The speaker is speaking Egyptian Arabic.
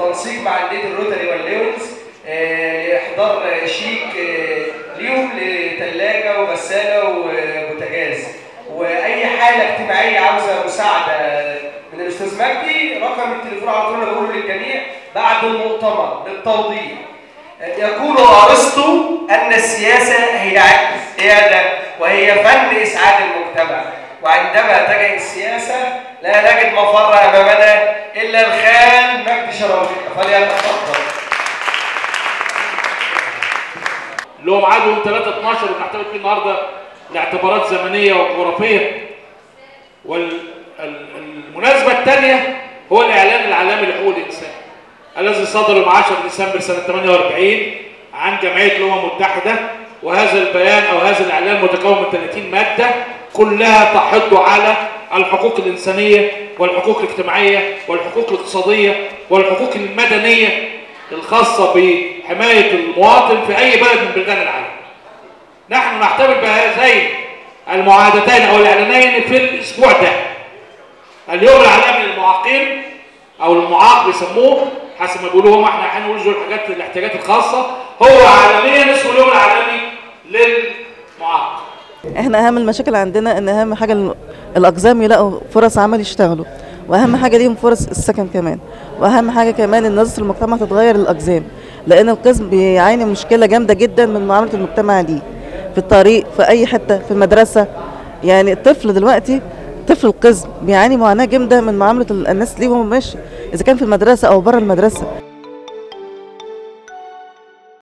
بالتنسيق مع انديه الروتري والليونز آه، لاحضار شيك آه، ليهم لثلاجه وغساله وبوتاجاز واي حاله اجتماعيه عاوزه مساعده من الاستاذ مجدي رقم التليفون على طول انا بقوله للجميع بعد المؤتمر للتوضيح يقول ارسطو ان السياسه هي عكس هي ده وهي فن اسعاد المجتمع وعندما تجد السياسه لا نجد مفر امامنا الا الخال مجدي شرافي فليتفضل اللي هو ميعاده يوم 3 12 وبنعتمد فيه النهارده لاعتبارات زمنيه وجغرافيه والمناسبه الثانيه هو الاعلان العالمي لحقوق الانسان الذي صدر يوم 10 ديسمبر سنه 48 عن جمعيه الامم المتحده وهذا البيان او هذا الاعلان متكون من 30 ماده كلها تحض على الحقوق الانسانيه والحقوق الاجتماعيه والحقوق الاقتصاديه والحقوق المدنيه الخاصه بحمايه المواطن في اي بلد من بلدان العالم. نحن نحتفل بهذين المعاهدتين او الاعلانين في الاسبوع ده. اليوم العالمي للمعاقين او المعاق بيسموه حسب ما بيقولوا هم احنا احيانا نقول الحاجات الاحتياجات الخاصه هو عالميا اسمه اليوم العالمي للمعاق. احنا اهم المشاكل عندنا ان اهم حاجه ال- الاقزام يلاقوا فرص عمل يشتغلوا واهم حاجه ليهم فرص السكن كمان واهم حاجه كمان ان نظره المجتمع تتغير للاقزام لان القزم بيعاني من مشكله جامده جدا من معامله المجتمع ليه في الطريق في اي حته في المدرسه يعني الطفل دلوقتي طفل القزم بيعاني معاناه جامده من معامله ال- الناس ليه وهو ماشي اذا كان في المدرسه او بره المدرسه